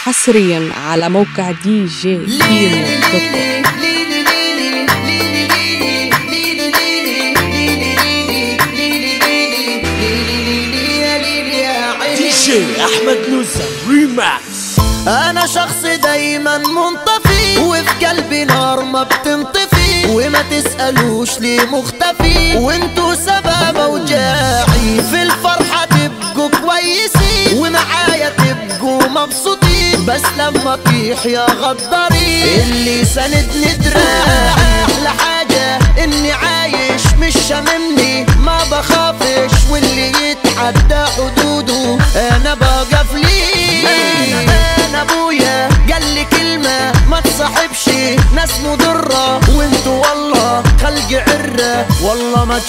حصريا على موقع دي جي كيمو دوت كوم دي جي احمد نوسة ريماكس انا شخص دايما منطفي وفي قلبي نار ما بتنطفي وما تسألوش ليه مختفي وانتو سبب اوجاعي في الفرحة تبقوا كويسين ومعايا تبقوا مبسوطين بس لما طيح يا غدارين اللي سندني دراعي احلى حاجة اني عايش مش شاممني ما بخافش واللي يتعدى حدوده انا بقف ليه انا ابويا قال لي كلمة ما تصاحبش ناس مضرة وانتوا والله خلق عرة والله ما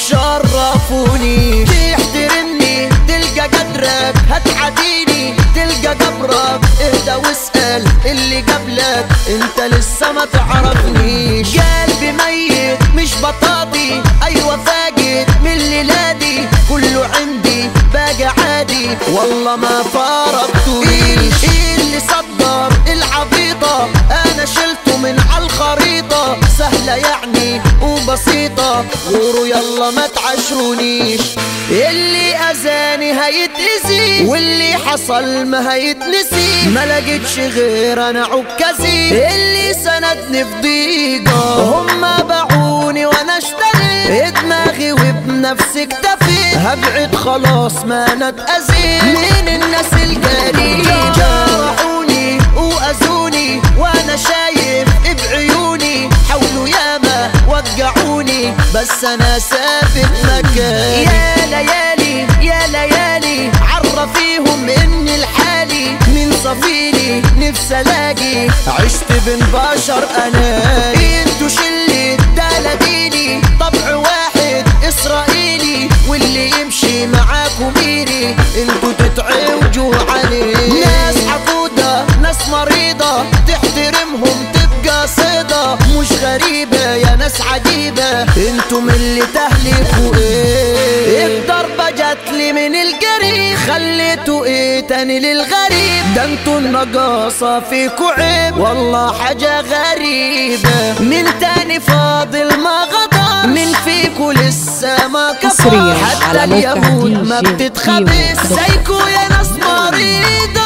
تشرفوني تحترمني تلقى قدرك هتعديني تلقى قبرك اهدى واسأل اللي قبلك انت لسه ما تعرفنيش قلبي ميت مش بطاطي ايوه فاقد من الليلادي كله عندي باقي عادي والله ما فارقتونيش اللي صدر العبيطة انا شلته من عالخريطة سهلة يعني وبسيطة غوروا يلا ما تعشرونيش اللي اذاني هيتأذي واللي حصل ما هيتنسي ما لقيتش غير انا عكازي اللي سندني في ضيقة هما باعوني وانا اشتريت دماغي وبنفسي اكتفيت هبعد خلاص ما انا اتأذيت من الناس القليل جرحوني واذوني وانا شايف بعيوني حاولوا ياما وقعوني بس انا ثابت مكاني يا ليالي يا ليالي عرفيهم اني الحالي من صفيلي نفسي الاقي عشت بين بشر انا انتوا شلة دلديني طبع واحد اسرائيلي واللي يمشي معاكم ميري انتوا تتعوجوا عليه ناس حقودة ناس مريضة تحترمهم تبقى صيدة مش غريبة يا ناس عجيبة انتم اللي تهلكوا ايه الضربة جاتلي من القريب خليتوا ايه تاني للغريب ده انتوا النقاصة فيكوا عيب والله حاجة غريبة من تاني فاضل ما غدر من فيكوا لسه ما كفر حصرياً حتى على موقع اليهود ما DJ بتتخبس كيمو. زيكوا يا ناس مريضة